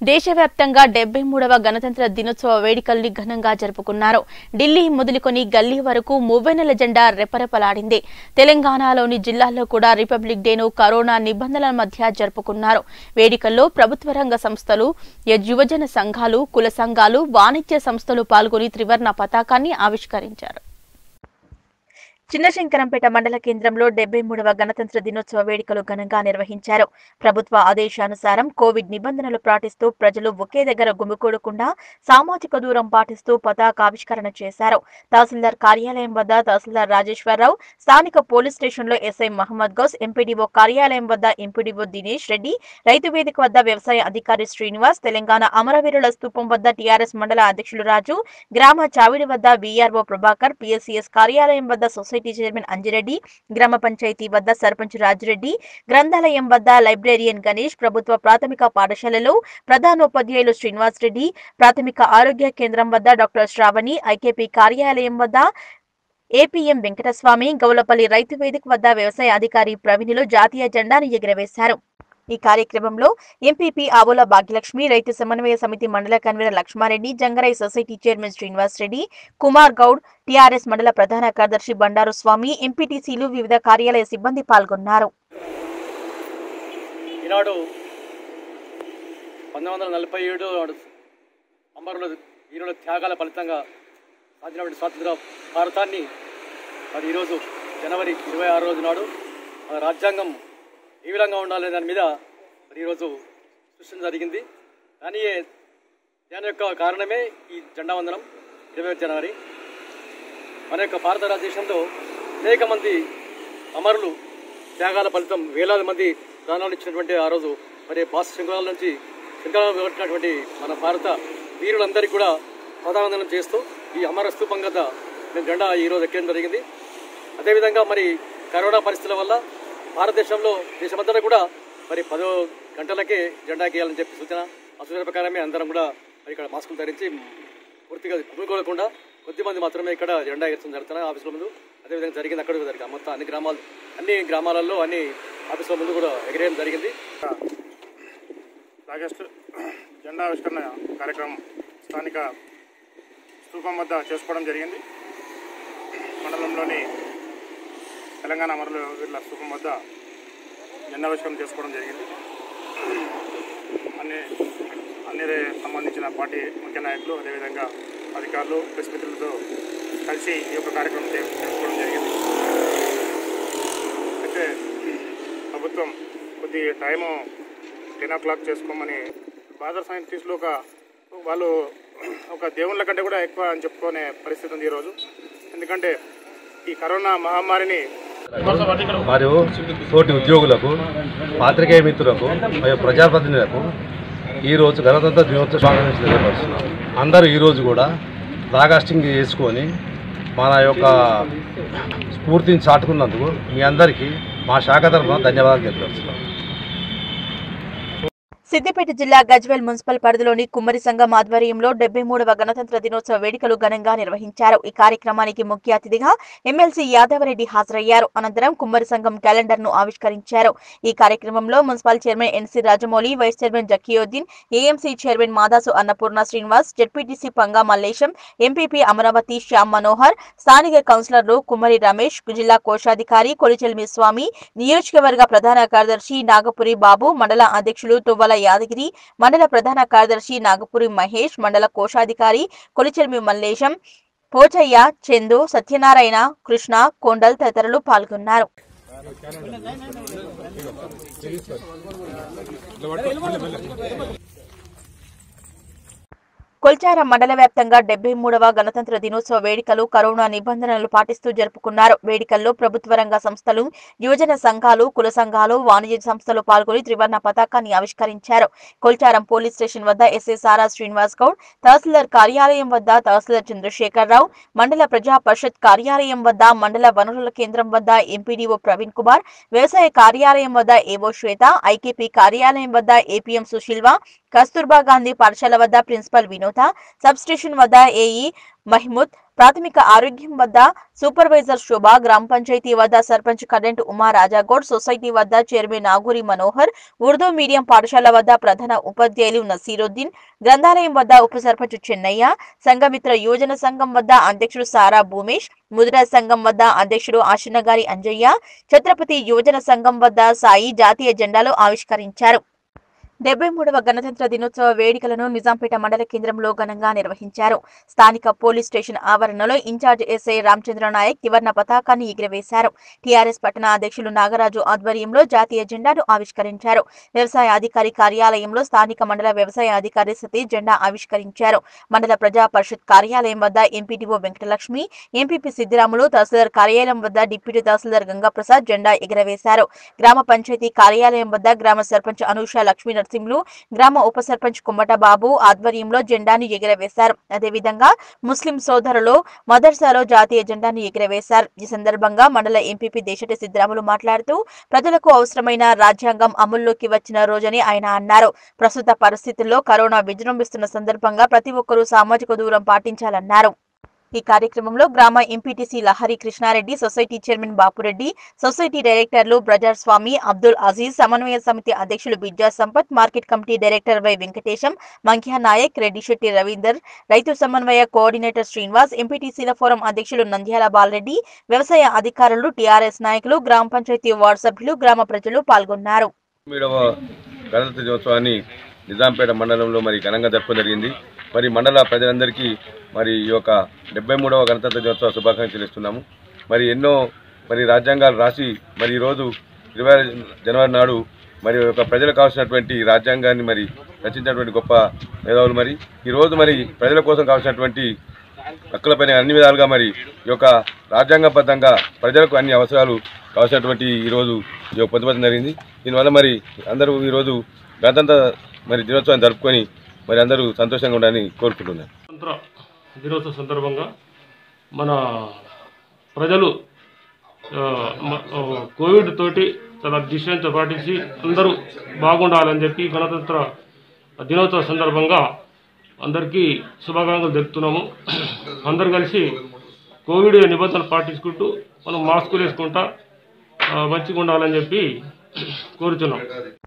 దేశవ్యాప్తంగా డెబ్బై మూడవ గణతంత్ర దినోత్సవ వేడుకల్ని ఘనంగా జరుపుకున్నారు ఢిల్లీ మొదలుకొని గల్లీ వరకు మూవెన్నెల జెండా రెపరెపలాడింది తెలంగాణలోని జిల్లాల్లో కూడా రిపబ్లిక్ డేను కరోనా నిబంధనల మధ్య జరుపుకున్నారు వేడుకల్లో ప్రభుత్వ రంగ సంస్థలు యువజన సంఘాలు కుల సంఘాలు వాణిజ్య సంస్థలు పాల్గొని త్రివర్ణ పతాకాన్ని ఆవిష్కరించారు చిన్నశంకరంపేట మండల కేంద్రంలో డెబ్బై మూడవ గణతంత్ర దినోత్సవ వేడుకలు ఘనంగా నిర్వహించారు ప్రభుత్వ ఆదేశానుసారం కోవిడ్ నిబంధనలు పాటిస్తూ ప్రజలు ఒకే దగ్గర గుమికూడకుండా సామాజిక దూరం పాటిస్తూ పతాకావిష్కరణ చేశారు తహసీల్దార్ కార్యాలయం వద్ద తహసీల్దార్ రాజేశ్వరరావు స్థానిక పోలీస్ స్టేషన్లో ఎస్ఐ మహమ్మద్ గౌస్ ఎంపీడీఓ కార్యాలయం వద్ద ఎంపీడీఓ దినేష్ రెడ్డి రైతు వేదిక వద్ద వ్యవసాయ అధికారి శ్రీనివాస్ తెలంగాణ అమరవీరుల స్తూపం వద్ద టీఆర్ఎస్ మండల అధ్యక్షులు రాజు గ్రామ చావిడి వద్ద వీఆర్ఓ ప్రభాకర్ పిఎస్సిఎస్ కార్యాలయం వద్ద సొసైటీ చైర్మన్ అంజిరెడ్డి గ్రామ పంచాయతీ వద్ద సర్పంచ్ రాజిరెడ్డి గ్రంథాలయం వద్ద లైబ్రేరియన్ గణేష్ ప్రభుత్వ ప్రాథమిక పాఠశాలలో ప్రధానోపాధ్యాయులు శ్రీనివాస్ రెడ్డి ప్రాథమిక ఆరోగ్య కేంద్రం వద్ద డాక్టర్ శ్రావణి ఐకేపీ కార్యాలయం వద్ద ఏపీఎం వెంకటస్వామి గౌలపల్లి రైతు వేదిక వద్ద వ్యవసాయ అధికారి ప్రవీణులు జాతీయ జెండాను ఎగురవేశారు ఈ కార్యక్రమంలో ఎంపీపీ ఆవుల భాగ్యలక్ష్మి రైతు సమన్వయ సమితి మండల కన్వీనర్ లక్ష్మారెడ్డి జంగరై society chairman Srinivas Reddy Kumar Goud TRS మండల ప్రధాన కార్యదర్శి బండారు స్వామి ఎంపీటీసీలు వివిధ కార్యాలయ సిబ్బంది పాల్గొన్నారు ఈనాడు పంతొమ్మిది వందల నలభై ఏడు నాడు అమరుల వీరుల త్యాగాల ఫలితంగా సాధించినటువంటి స్వాతంత్ర భారతాన్ని మరి ఈరోజు జనవరి ఇరవై ఆరు రోజు నాడు మన రాజ్యాంగం ఏ విధంగా ఉండాలనే దాని మీద మరి ఈరోజు సృష్టించడం జరిగింది కానీ దాని యొక్క కారణమే ఈ జెండా వందనం ఇరవై జనవరి మన యొక్క భారత దేశంలో అనేక మంది అమరులు త్యాగాల ఫలితం వేలాది మంది ప్రాణాలు ఇచ్చినటువంటి ఆ రోజు మరి బాస్ శృంఖలాల నుంచి శృంఖలాలు పెట్టినటువంటి మన భారత వీరులందరికీ కూడా పదావందనం చేస్తూ ఈ అమర స్తూపం గద్ద మేము జెండా ఈరోజు ఎక్కడం జరిగింది అదేవిధంగా మరి కరోనా పరిస్థితుల వల్ల భారతదేశంలో దేశమంతటా కూడా మరి పదో గంటలకే జెండా గీయాలని చెప్పి సూచన ఆ సూచన ప్రకారమే అందరం కూడా మరి ఇక్కడ మాస్కులు ధరించి పూర్తిగా కుమ్ముకోకుండా కొద్దిమంది మాత్రమే ఇక్కడ జెండా ఎగరడం జరుగుతున్నాయి ఆఫీసుల ముందు అదేవిధంగా జరిగింది అక్కడ కూడా జరిగింది మొత్తం అన్ని గ్రామాలు అన్ని గ్రామాలలో అన్ని ఆఫీసుల ముందు కూడా ఎగరేయడం జరిగింది ఆగస్టు జెండా ఆవిష్కరణ కార్యక్రమం స్థానిక స్తూపం వద్ద చేసుకోవడం జరిగింది మండలంలోని తెలంగాణ అమరుల వీళ్ళ స్తూపం వద్ద జెండా ఆవిష్కరణ చేసుకోవడం జరిగింది అన్ని అన్ని సంబంధించిన పార్టీ ముఖ్య నాయకులు అదేవిధంగా అధికారులు ప్రెస్ మిత్రులతో కలిసి ఈ యొక్క కార్యక్రమం చే- చేసుకోవడం జరిగింది అయితే ప్రభుత్వం కొద్ది టైము టెన్ ఓ క్లాక్ చేసుకోమని బాదర్ సైంటిస్టులు ఒక వాళ్ళు ఒక దేవుళ్ళ కంటే కూడా ఎక్కువ అని చెప్పుకునే పరిస్థితి ఉంది ఈరోజు ఎందుకంటే ఈ కరోనా మహమ్మారిని మరియు తోటి ఉద్యోగులకు పాత్రికేయ మిత్రులకు మరియు ప్రజాప్రతినిధులకు ఈరోజు గణతంత్ర దినోత్సవ శుభాకాంక్షలు తెలియపరుస్తున్నాం అందరూ ఈరోజు కూడా రాగాస్టింగ్ చేసుకొని మన యొక్క స్ఫూర్తిని చాటుకున్నందుకు మీ అందరికీ మా శాఖ తరఫున ధన్యవాదాలు తెలియపరుస్తున్నాం సిద్దిపేట జిల్లా గజ్వేల్ మున్సిపల్ పరిధిలోని కుమ్మరి సంఘం ఆధ్వర్యంలో డెబ్బై మూడవ గణతంత్ర దినోత్సవ వేడుకలు ఘనంగా నిర్వహించారు ఈ కార్యక్రమానికి ముఖ్య అతిథిగా ఎమ్మెల్సీ యాదవరెడ్డి హాజరయ్యారు అనంతరం కుమ్మరి సంఘం క్యాలెండర్ ను ఆవిష్కరించారు ఈ కార్యక్రమంలో municipal chairman NC Rajamouli vice chairman Zakiuddin AMC chairman Madasu Annapurna Srinivas ZPTC Panga Mallesham MPP Amaravati Shyam Manohar స్థానిక కౌన్సిలర్లు కుమ్మరి రమేష్ జిల్లా కోశాధికారి కొలిచెల్మి స్వామి నియోజకవర్గ ప్రధాన కార్యదర్శి నాగపురి బాబు మండల అధ్యక్షులు తువ్వల యాదగిరి మండల ప్రధాన కార్యదర్శి నాగపురి మహేష్ మండల కోశాధికారి కొలిచెల్మి మల్లేశం పోచయ్య చందు సత్యనారాయణ కృష్ణ కొండల్ తదితరులు పాల్గొన్నారు కొల్చారం మండల వ్యాప్తంగా డెబ్బై మూడవ గణతంత్ర దినోత్సవ వేడుకలు కరోనా నిబంధనలు పాటిస్తూ జరుపుకున్నారు వేడుకల్లో ప్రభుత్వ రంగ సంస్థలు యువజన సంఘాలు కుల సంఘాలు వాణిజ్య సంస్థలు పాల్గొని త్రివర్ణ పతాకాన్ని ఆవిష్కరించారు కొల్చారం పోలీస్ స్టేషన్ వద్ద ఎస్ఐ సారా శ్రీనివాస్ గౌడ్ తహసీల్దార్ కార్యాలయం వద్ద తహసీల్దార్ చంద్రశేఖరరావు మండల ప్రజా పరిషత్ కార్యాలయం వద్ద మండల వనరుల కేంద్రం వద్ద ఎంపీడీఓ ప్రవీణ్ కుమార్ వ్యవసాయ కార్యాలయం వద్ద ఏవో శ్వేత ఐకేపీ కార్యాలయం వద్ద ఏపీఎం సుశీల్వ కస్తూర్బా గాంధీ పాఠశాల వద్ద principal Vinod Vinoda sub station వద్ద ఏఈ మహ్మూద్ ప్రాథమిక ఆరోగ్యం వద్ద సూపర్వైజర్ శోభ గ్రామ పంచాయతీ వద్ద సర్పంచ్ కరెంట్ ఉమా రాజాగౌడ్ సొసైటీ వద్ద చైర్మన్ నాగూరి మనోహర్ ఉర్దూ మీడియం పాఠశాల వద్ద ప్రధాన ఉపాధ్యాయులు నసీరుద్దీన్ గ్రంథాలయం వద్ద ఉప సర్పంచ్ చెన్నయ్య సంఘమిత్ర యోజన సంఘం వద్ద అధ్యక్షుడు సారా భూమేష్ ముద్రా సంఘం వద్ద అధ్యక్షుడు ఆశనగారి అంజయ్య ఛత్రపతి యువజన సంఘం వద్ద సాయి జాతీయ జెండాలు ఆవిష్కరించారు డెబ్బై మూడవ గణతంత్ర దినోత్సవ వేడుకలను నిజాంపేట మండల కేంద్రంలో ఘనంగా నిర్వహించారు స్థానిక పోలీస్ స్టేషన్ ఆవరణలో ఇన్ఛార్జ్ ఎస్ఐ రామచంద్ర నాయక్ త్రివర్ణ పతాకాన్ని ఎగురవేశారు టీఆర్ఎస్ పట్టణ అధ్యక్షులు నాగరాజు ఆధ్వర్యంలో జాతీయ జెండాను ఆవిష్కరించారు వ్యవసాయ అధికారి కార్యాలయంలో స్థానిక మండల వ్యవసాయ అధికారి సతీష్ జెండా ఆవిష్కరించారు మండల ప్రజా పరిషత్ కార్యాలయం వద్ద ఎంపీటీఓ వెంకటలక్ష్మి ఎంపీపీ సిద్దిరాములు తహసీల్దార్ కార్యాలయం వద్ద డిప్యూటీ తహసీల్దార్ గంగాప్రసాద్ జెండా ఎగురవేశారు గ్రామ పంచాయతీ కార్యాలయం వద్ద గ్రామ సర్పంచ్ అనూష లక్ష్మీ నరసింహులు గ్రామ ఉప సర్పంచ్ కుమ్మట బాబు ఆధ్వర్యంలో జెండాను ఎగురవేశారు అదేవిధంగా ముస్లిం సోదరులు మదర్సాలో జాతీయ జెండాను ఎగురవేశారు ఈ సందర్భంగా మండల ఎంపీపీ దేశటి సిద్ధరాములు మాట్లాడుతూ ప్రజలకు అవసరమైన రాజ్యాంగం అమల్లోకి వచ్చిన రోజని ఆయన అన్నారు ప్రస్తుత పరిస్థితుల్లో కరోనా విజృంభిస్తున్న సందర్భంగా ప్రతి ఒక్కరూ సామాజిక దూరం పాటించాలన్నారు ఈ కార్యక్రమంలో గ్రామ MPTC Lahari Krishnareddy society chairman Bapureddy society డైరెక్టర్లు బ్రజార్ స్వామి అబ్దుల్ అజీజ్ సమన్వయ సమితి అధ్యక్షులు బిజ్జా సంపత్ market committee director Y Venkatesham Mankhya Nayak Reddishetti Ravinder రైతు సమన్వయ కోఆర్డినేటర్ శ్రీనివాస్ ఎంపీటీసీల ఫోరం అధ్యక్షులు నంద్యాల బాలరెడ్డి వ్యవసాయ అధికారులు టీఆర్ఎస్ నాయకులు గ్రామ పంచాయతీ వార్డు సభ్యులు గ్రామ ప్రజలు పాల్గొన్నారు ఏడవ గణతంత్ర దినోత్సవాన్ని నిజాంపేట మండలంలో మరి ఘనంగా జరపడం జరిగింది మరి మండల ప్రజలందరికీ మరి ఈ యొక్క డెబ్బై మూడవ గణతంత్ర దినోత్సవ శుభాకాంక్షలు ఇస్తున్నాము మరి ఎన్నో మరి రాజ్యాంగాలు రాసి మరి ఈరోజు ఇరవై జనవరి నాడు మరి ఒక ప్రజలకు కావాల్సినటువంటి రాజ్యాంగాన్ని మరి రచించినటువంటి గొప్ప మేధావులు మరి ఈరోజు మరి ప్రజల కోసం కావాల్సినటువంటి హక్కులపైన అన్ని విధాలుగా మరి ఈ యొక్క రాజ్యాంగబద్ధంగా ప్రజలకు అన్ని అవసరాలు కావాల్సినటువంటి ఈరోజు ఈ యొక్క పొందుపరచడం జరిగింది దీనివల్ల మరి అందరూ ఈరోజు గణతంత్ర మరి దినోత్సవాన్ని జరుపుకొని మరి అందరూ సంతోషంగా ఉండాలని కోరుకుంటున్నాను స్వతంత్ర దినోత్సవ సందర్భంగా మన ప్రజలు ఆ, మ- ఆ, కోవిడ్ తోటి చాలా డిస్టెన్స్ పాటించి అందరూ బాగుండాలని చెప్పి గణతంత్ర దినోత్సవ సందర్భంగా అందరికీ శుభాకాంక్షలు తెలుపుతున్నాము అందరు కలిసి కోవిడ్ నిబంధనలు పాటించుకుంటూ మనం మాస్కులు వేసుకుంటా ఆ, మంచిగా ఉండాలని చెప్పి కోరుతున్నాం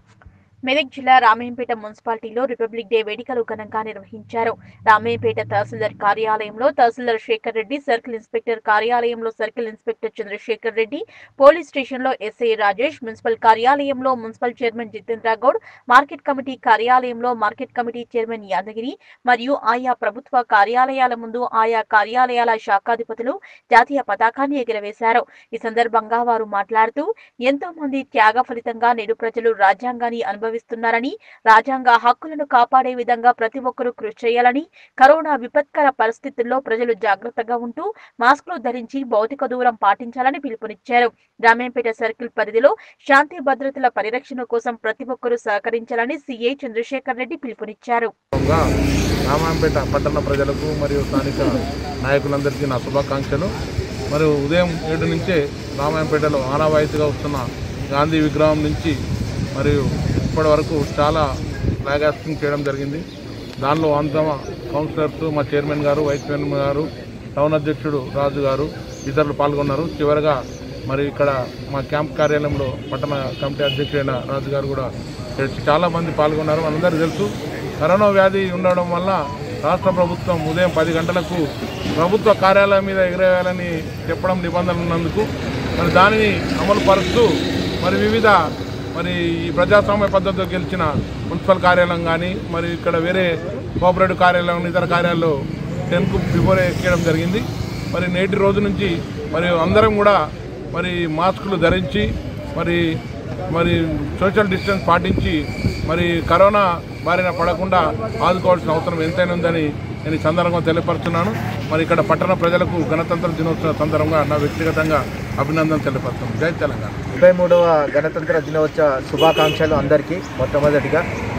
మెదక్ జిల్లా రామయ్యంపేట మున్సిపాలిటీలో రిపబ్లిక్ డే వేడుకలు ఘనంగా నిర్వహించారు రామయ్యంపేట తహసీల్దార్ కార్యాలయంలో తహసీల్దార్ శేఖర్ రెడ్డి సర్కిల్ ఇన్స్పెక్టర్ కార్యాలయంలో circle inspector Chandrashekar Reddy police స్టేషన్లో ఎస్ఐ రాజేష్ మున్సిపల్ కార్యాలయంలో municipal chairman Jitendra Goud market committee కార్యాలయంలో మార్కెట్ కమిటీ చైర్మన్ యాదగిరి మరియు ఆయా ప్రభుత్వ కార్యాలయాల ముందు ఆయా కార్యాలయాల శాఖాధిపతులు జాతీయ పతాకాన్ని ఎగురవేశారు ఈ సందర్భంగా వారు మాట్లాడుతూ ఎంతో మంది త్యాగ ఫలితంగా నేడు ప్రజలు రాజ్యాంగాన్ని అనుభవిస్తున్నారని రాజ్యాంగ హక్కులను కాపాడే విధంగా ప్రతి ఒక్కరూ కృషి చేయాలని కరోనా విపత్కర పరిస్థితుల్లో ప్రజలు జాగ్రత్తగా ఉంటూ మాస్కులు ధరించి భౌతిక దూరం పాటించాలని పిలుపునిచ్చారు రామేంపేట సర్కిల్ పరిధిలో శాంతి భద్రతల పరిరక్షణ కోసం ప్రతి ఒక్కరూ సహకరించాలని సీఐ చంద్రశేఖర్ రెడ్డి పిలుపునిచ్చారు సందర్భంగా రామాయంపేట పట్టణ ప్రజలకు మరియు స్థానిక నాయకులందరికీ నా శుభాకాంక్షలు మరియు ఉదయం ఏడు నుంచే రామాయంపేటలో ఆనవాయితీగా వస్తున్న గాంధీ విగ్రహం నుంచి మరియు ఇప్పటి వరకు చాలా ఫ్లాగాస్టింగ్ చేయడం జరిగింది దానిలో అంత కౌన్సిలర్స్ మా చైర్మన్ గారు వైస్ చైర్మన్ గారు టౌన్ అధ్యక్షుడు రాజు గారు ఇతరులు పాల్గొన్నారు చివరగా మరి ఇక్కడ మా క్యాంప్ కార్యాలయంలో పట్టణ కమిటీ అధ్యక్షుడైన రాజు గారు కూడా చాలా మంది పాల్గొన్నారు మనందరికీ తెలుసు కరోనా వ్యాధి ఉండడం వల్ల రాష్ట్ర ప్రభుత్వం ఉదయం పది గంటలకు ప్రభుత్వ కార్యాలయం మీద ఎగరేయాలని చెప్పడం నిబంధనలు ఉన్నందుకు మరి దానిని అమలు పరుస్తూ మరి వివిధ మరి ఈ ప్రజాస్వామ్య పద్ధతిలో గెలిచిన మున్సిపల్ కార్యాలయం కానీ మరి ఇక్కడ వేరే కోఆపరేటివ్ కార్యాలయం ఇతర కార్యాలయాల్లో టెన్కు బిఫోర్ ఎక్కేయడం జరిగింది మరి నేటి రోజు నుంచి మరి అందరం కూడా మరి మాస్కులు ధరించి మరి మరి సోషల్ డిస్టెన్స్ పాటించి మరి కరోనా బారిన పడకుండా ఆదుకోవాల్సిన అవసరం ఎంతైనా ఉందని నేను ఈ సందర్భంగా తెలియపరుస్తున్నాను మరి ఇక్కడ పట్టణ ప్రజలకు గణతంత్ర దినోత్సవ సందర్భంగా నా వ్యక్తిగతంగా అభినందన తెలియపరుస్తున్నాను జై తెలంగాణ డెబ్బై మూడవ గణతంత్ర దినోత్సవ శుభాకాంక్షలు అందరికీ మొట్టమొదటిగా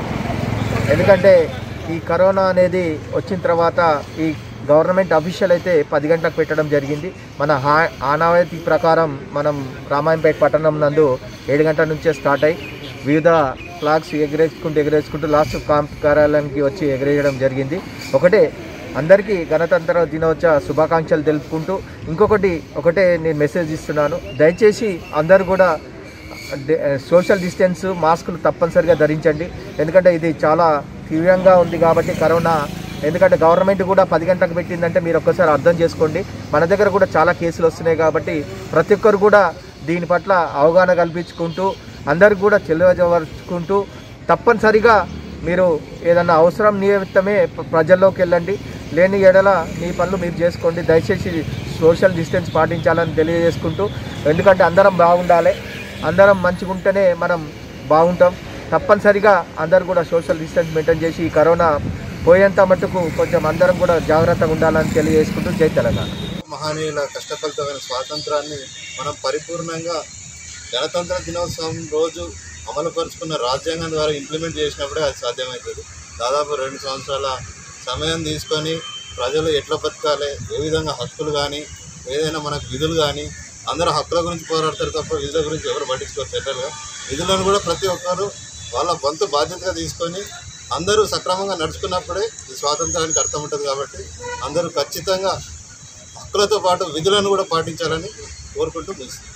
ఎందుకంటే ఈ కరోనా అనేది వచ్చిన తర్వాత ఈ గవర్నమెంట్ అఫీషియల్ అయితే పది గంటలకు పెట్టడం జరిగింది మన హా ఆనవాయితీ ప్రకారం మనం రామాయంపేట పట్టణం నందు ఏడు గంటల నుంచే స్టార్ట్ అయ్యి వివిధ ఫ్లాగ్స్ ఎగరేసుకుంటూ ఎగరేసుకుంటూ లాస్ట్ కాంప్ కార్యాలయానికి వచ్చి ఎగరేయడం జరిగింది ఒకటే అందరికీ గణతంత్ర దినోత్సవ శుభాకాంక్షలు తెలుపుకుంటూ ఇంకొకటి ఒకటే నేను మెసేజ్ ఇస్తున్నాను దయచేసి అందరూ కూడా డి- సోషల్ డిస్టెన్స్ మాస్కులు తప్పనిసరిగా ధరించండి ఎందుకంటే ఇది చాలా తీవ్రంగా ఉంది కాబట్టి కరోనా ఎందుకంటే గవర్నమెంట్ కూడా పది గంటలకు పెట్టిందంటే మీరు ఒక్కసారి అర్థం చేసుకోండి మన దగ్గర కూడా చాలా కేసులు వస్తున్నాయి కాబట్టి ప్రతి ఒక్కరు కూడా దీని పట్ల అవగాహన కల్పించుకుంటూ అందరికి కూడా చెల్లవజవరుచుకుంటూ తప్పనిసరిగా మీరు ఏదన్నా అవసరం నిమిత్తమే ప్ర- ప్రజల్లోకి వెళ్ళండి లేని ఎడల మీ పనులు మీరు చేసుకోండి దయచేసి సోషల్ డిస్టెన్స్ పాటించాలని తెలియజేసుకుంటూ ఎందుకంటే అందరం బాగుండాలి అందరం మంచిగా ఉంటేనే మనం బాగుంటాం తప్పనిసరిగా అందరు కూడా సోషల్ డిస్టెన్స్ మెయింటైన్ చేసి ఈ కరోనా పోయేంత మట్టుకు కొంచెం అందరం కూడా జాగ్రత్తగా ఉండాలని తెలియజేసుకుంటూ జై తెలంగాణ మహనీయుల కష్టఫలితమైన స్వాతంత్రాన్ని మనం పరిపూర్ణంగా గణతంత్ర దినోత్సవం రోజు అమలుపరుచుకున్న రాజ్యాంగం ద్వారా ఇంప్లిమెంట్ చేసినప్పుడే అది సాధ్యమవుతుంది దాదాపు రెండు సంవత్సరాల సమయం తీసుకొని ప్రజలు ఎట్లా బతకాలి ఏ విధంగా హక్కులు కానీ ఏదైనా మనకు విధులు కానీ అందరూ హక్కుల గురించి పోరాడతారు తప్ప విధుల గురించి ఎవరు పట్టించుకోరు జనరల్గా విధులను కూడా ప్రతి ఒక్కరు వాళ్ళ వంతు బాధ్యతగా తీసుకొని అందరూ సక్రమంగా నడుచుకున్నప్పుడే ఈ స్వాతంత్రానికి అర్థం ఉంటుంది కాబట్టి అందరూ ఖచ్చితంగా హక్కులతో పాటు విధులను కూడా పాటించాలని కోరుకుంటూ ముగిస్తుంది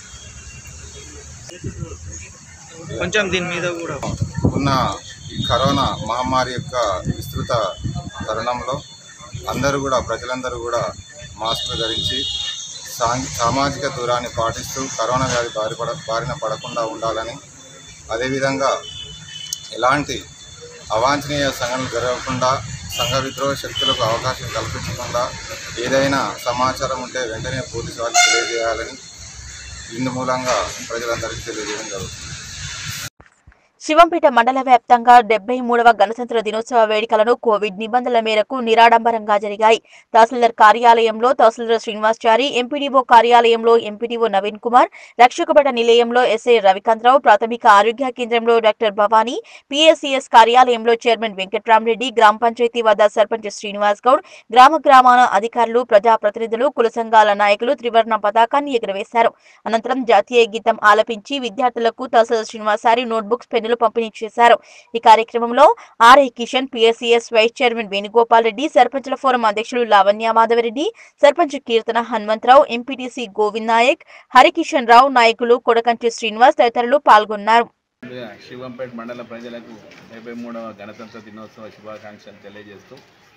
కొంచెం దీని మీద కూడా ఉన్న ఈ కరోనా మహమ్మారి యొక్క విస్తృత తరుణంలో అందరూ కూడా ప్రజలందరూ కూడా మాస్కులు ధరించి సాంఘి సామాజిక దూరాన్ని పాటిస్తూ కరోనా వ్యాధి బారి పడ బారిన పడకుండా ఉండాలని అదేవిధంగా ఎలాంటి అవాంఛనీయ సంఘటనలు జరగకుండా సంఘ విద్రోహ శక్తులకు అవకాశం కల్పించకుండా ఏదైనా సమాచారం ఉంటే వెంటనే పోలీసు వారికి తెలియజేయాలని ఇందు మూలంగా ప్రజలందరికీ తెలియజేయడం జరుగుతుంది శివంపేట మండల వ్యాప్తంగా డెబ్బై మూడవ గణతంత్ర దినోత్సవ వేడుకలను కోవిడ్ నిబంధనల మేరకు నిరాడంబరంగా జరిగాయి తహసీల్దార్ కార్యాలయంలో తహసీల్దార్ శ్రీనివాసచారి ఎంపీడీఓ కార్యాలయంలో ఎంపీడీఓ నవీన్ కుమార్ రక్షకబట నిలయంలో ఎస్ఐ రవికాంతరావు ప్రాథమిక ఆరోగ్య కేంద్రంలో డాక్టర్ భవానీ పిఎస్సిఎస్ కార్యాలయంలో చైర్మన్ వెంకట్రామరెడ్డి గ్రామ పంచాయతీ వద్ద సర్పంచ్ శ్రీనివాస్ గౌడ్ గ్రామ గ్రామాల అధికారులు ప్రజాప్రతినిధులు కుల సంఘాల నాయకులు త్రివర్ణ పతాకాన్ని ఎగురవేశారు అనంతరం జాతీయ గీతం ఆలపించి విద్యార్థులకు తహసీల్దార్ శ్రీనివాసారి నోట్బుక్స్ పెన్నులు పంపిణీ చేశారు ఈ కార్యక్రమంలో RI Kishan PSCS vice chairman Venugopal Reddy సర్పంచుల ఫోరం అధ్యక్షులు లావణ్య మాధవరెడ్డి సర్పంచ్ కీర్తన హనుమంతరావు ఎంపీటీసీ గోవింద్ నాయక్ హరికిషన్ రావు నాయకులు కొడకంటి శ్రీనివాస్ తదితరులు పాల్గొన్నారు శివంపేట మండల ప్రజలకు డెబ్బై మూడవ గణతంత్ర దినోత్సవ శుభాకాంక్షలు తెలియజేస్తూ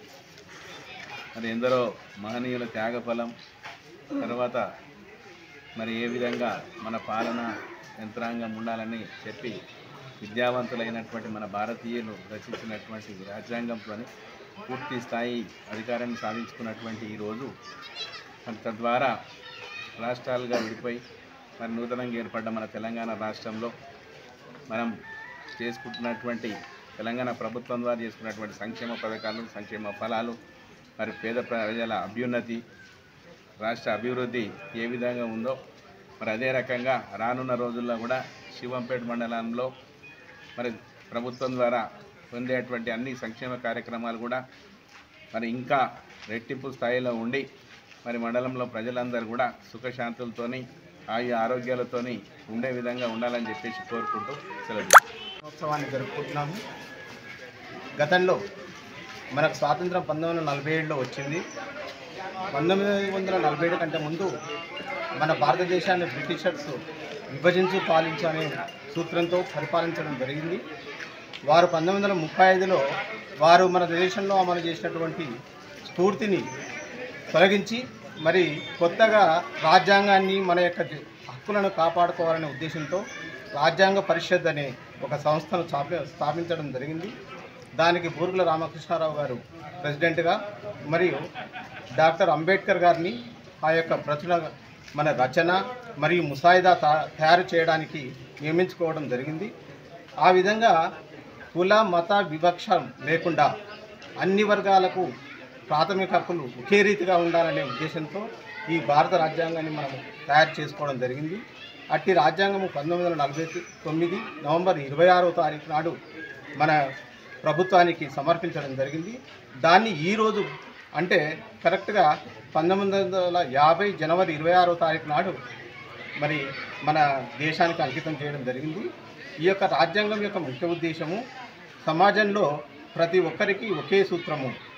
మరి ఎందరో మహనీయుల త్యాగఫలం తర్వాత మరి ఏ విధంగా మన పాలన యంత్రాంగం ఉండాలని చెప్పి విద్యావంతులైనటువంటి మన భారతీయులు రచించినటువంటి రాజ్యాంగంతో పూర్తి స్థాయి అధికారాన్ని సాధించుకున్నటువంటి ఈ రోజు మరి తద్వారా రాష్ట్రాలుగా విడిపోయి మరి నూతనంగా ఏర్పడ్డ మన తెలంగాణ రాష్ట్రంలో మనం చేసుకుంటున్నటువంటి తెలంగాణ ప్రభుత్వం ద్వారా చేసుకున్నటువంటి సంక్షేమ పథకాలు సంక్షేమ ఫలాలు మరి పేద ప్రజల అభ్యున్నతి రాష్ట్ర అభివృద్ధి ఏ విధంగా ఉందో మరి అదే రకంగా రానున్న రోజుల్లో కూడా శివంపేట మండలంలో మరి ప్రభుత్వం ద్వారా పొందేటువంటి అన్ని సంక్షేమ కార్యక్రమాలు కూడా మరి ఇంకా రెట్టింపు స్థాయిలో ఉండి మరి మండలంలో ప్రజలందరూ కూడా సుఖశాంతులతోని ఆయు ఆరోగ్యాలతోని ఉండే విధంగా ఉండాలని చెప్పేసి కోరుకుంటూ సెలవు ఉత్సవాన్ని జరుపుకుంటున్నాము గతంలో మనకు స్వాతంత్రం పంతొమ్మిది వందల నలభై ఏడులో వచ్చింది పంతొమ్మిది వందల నలభై ఏడు కంటే ముందు మన భారతదేశాన్ని బ్రిటిషర్స్ విభజించు పాలించు అనే సూత్రంతో పరిపాలించడం జరిగింది వారు పంతొమ్మిది వందల ముప్పై ఐదులో వారు మన దేశంలో అమలు చేసినటువంటి స్ఫూర్తిని తొలగించి మరి కొత్తగా రాజ్యాంగాన్ని మన యొక్క జ- హక్కులను కాపాడుకోవాలనే ఉద్దేశంతో రాజ్యాంగ పరిషత్ అనే ఒక సంస్థను స్థాపి స్థాపించడం జరిగింది దానికి బూరుగుల రామకృష్ణారావు గారు ప్రెసిడెంట్గా మరియు డాక్టర్ అంబేద్కర్ గారిని ఆ యొక్క ప్రచురణ మన రచన మరియు ముసాయిదా తా- తయారు చేయడానికి నియమించుకోవడం జరిగింది ఆ విధంగా కుల మత వివక్ష లేకుండా అన్ని వర్గాలకు ప్రాథమిక హక్కులు ఒకే రీతిగా ఉండాలనే ఉద్దేశంతో ఈ భారత రాజ్యాంగాన్ని మనం తయారు చేసుకోవడం జరిగింది అట్టి రాజ్యాంగము పంతొమ్మిది వందల నలభై తొమ్మిది నవంబర్ ఇరవై ఆరో తారీఖు నాడు మన ప్రభుత్వానికి సమర్పించడం జరిగింది దాన్ని ఈరోజు అంటే కరెక్ట్గా పంతొమ్మిది వందల యాభై జనవరి ఇరవై ఆరో తారీఖు నాడు మరి మన దేశానికి అంకితం చేయడం జరిగింది ఈ యొక్క రాజ్యాంగం యొక్క ముఖ్య ఉద్దేశము సమాజంలో ప్రతి ఒక్కరికి ఒకే సూత్రము